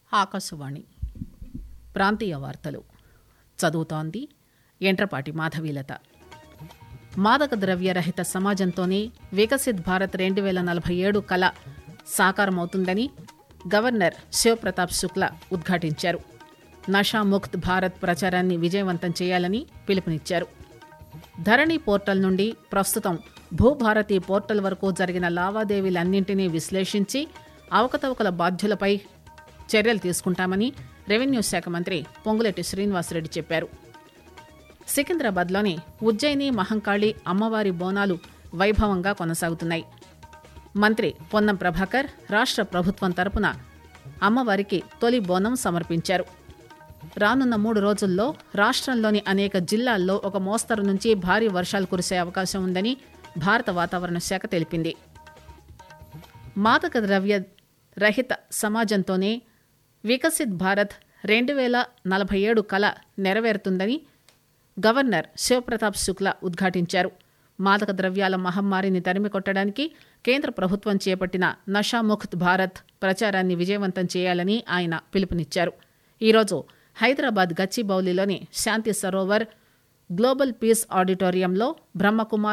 ఆకాశవాణి ప్రాంతీయ వార్తలు చదువుతోంది ఎంట్రపాటి మాధవీలత మాదక ద్రవ్య రహిత సమాజంతోనే వికసిత్ భారత్ రెండు వేల నలభై ఏడు కల సాకారమవుతుందని గవర్నర్ శివప్రతాప్ శుక్లా ఉద్ఘాటించారు నషాముక్త్ భారత్ ప్రచారాన్ని విజయవంతం చేయాలని పిలుపునిచ్చారు ధరణి పోర్టల్ నుండి ప్రస్తుతం భూభారతి పోర్టల్ వరకు జరిగిన లావాదేవీలన్నింటినీ విశ్లేషించి అవకతవకల బాధ్యులపై చర్యలు తీసుకుంటామని రెవెన్యూ శాఖ మంత్రి పొంగులేటి శ్రీనివాసరెడ్డి చెప్పారు సికింద్రాబాద్లోని ఉజ్జయిని మహంకాళి అమ్మవారి బోనాలు వైభవంగా కొనసాగుతున్నాయి మంత్రి పొన్నం ప్రభాకర్ రాష్ట్ర ప్రభుత్వం తరపున అమ్మవారికి తొలి బోనం సమర్పించారు రానున్న మూడు రోజుల్లో రాష్ట్రంలోని అనేక జిల్లాల్లో ఒక మోస్తరు నుంచి భారీ వర్షాలు కురిసే అవకాశం ఉందని భారత వాతావరణ శాఖ తెలిపింది మాదక ద్రవ్య రహిత సమాజంతోనే వికసిత్ భారత్ రెండు వేల నలభై ఏడు కల నెరవేరుతుందని గవర్నర్ శివప్రతాప్ శుక్లా ఉద్ఘాటించారు మాదక ద్రవ్యాల మహమ్మారిని తరిమికొట్టడానికి కేంద్ర ప్రభుత్వం చేపట్టిన నషాముక్త్ భారత్ ప్రచారాన్ని విజయవంతం చేయాలని ఆయన పిలుపునిచ్చారు ఈరోజు హైదరాబాద్ గచ్చిబౌలిలోని శాంతి సరోవర్ గ్లోబల్ పీస్ ఆడిటోరియంలో బ్రహ్మకుమార్